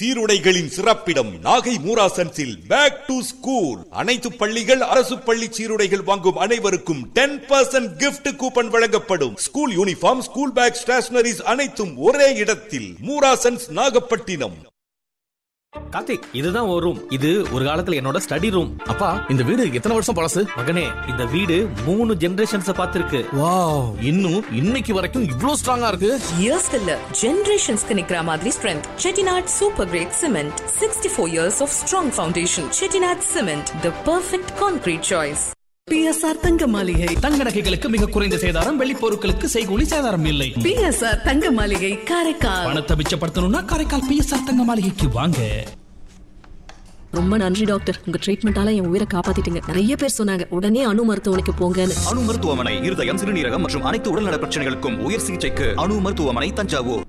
சீருடைகளின் சிறப்பிடம் நாகை மூராசன்ஸில் back to school அனைத்து பள்ளிகள் அரசு பள்ளி சீருடைகள் வாங்கும் அனைவருக்கும் டென் பர்சன்ட் கிஃப்ட் கூப்பன் வழங்கப்படும் school uniform school bag stationeries அனைத்தும் ஒரே இடத்தில் மூராசன்ஸ் நாகப்பட்டினம் கார்த்திக் இதுதான் ஒரு ரூம் இது ஒரு காலத்துல என்னோட ஸ்டடி ரூம் அப்பா இந்த வீடு எத்தனை வருஷம் பழசு மகனே இந்த வீடு மூணு ஜெனரேஷன்ஸ் பார்த்திருக்கு வாவ் இன்னும் இன்னைக்கு வரைக்கும் இவ்ளோ ஸ்ட்ராங்கா இருக்கு இயர்ஸ்க்கு இல்ல ஜெனரேஷன்ஸ்க்கு நிக்கிற மாதிரி strength Chettinad super grade cement sixty four years of strong foundation Chettinad cement the perfect concrete choice BSR Thanga Maligai தங்க நகைகளுக்கு மிக குறைந்த சேதாரம் வெள்ளி பொருட்களுக்கு செய்கூலி சேதாரம் இல்லை பிஎஸ்ஆர் தங்க மாளிகை காரைக்கால் பணத்தை மிச்சப்படுத்தணும்னா காரைக்கால் பிஎஸ்ஆர் தங்க மாளிகைக்கு வாங்க ரொம்ப நன்றி டாக்டர் உங்க ட்ரீட்மெண்டால என் உயிரை காப்பாத்திட்டீங்க நிறைய பேர் சொன்னாங்க உடனே அணு மருத்துவமனைக்கு போங்கன்னு அணு மருத்துவமனை இருதயம் சிறுநீரகம் மற்றும் அனைத்து உடல்நல பிரச்சனைகளுக்கும் உயர் சிகிச்சைக்கு அணு மருத்துவமனை தஞ்சாவூர்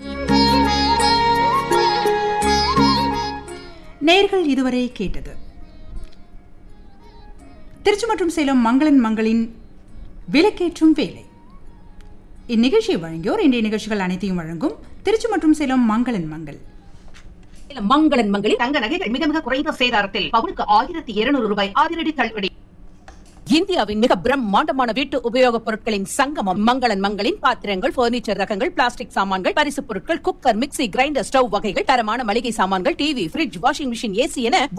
நேர்கள் இதுவரை கேட்டது திருச்சி மற்றும் சேலம் மங்களன் மங்களின் விலக்கேற்றும் வேலை இந்நிகழ்ச்சியை வழங்கியோர் இன்றைய நிகழ்ச்சிகள் அனைத்தையும் வழங்கும் திருச்சி மற்றும் சேலம் மங்களன் மங்கள் மங்களன் மங்களில் தங்க நகைகள் மிக மிக குறைந்த சேதாரத்தில் பவுனுக்கு ஆயிரத்தி இருநூறு ரூபாய் அதிரடி தள்ளுபடி இந்தியாவின் மிக பிரம்மாண்டமான வீட்டு உபயோகப் பொருட்களின் சங்கமம் மங்களன் மங்களின் பாத்திரங்கள் பர்னிச்சர் ரகங்கள் பிளாஸ்டிக் சாமான்கள் பரிசு பொருட்கள் குக்கர் மிக்ஸி கிரைண்டர் ஸ்டவ் வகைகள் தரமான மளிகை சாமான்கள் TV fridge washing machine AC என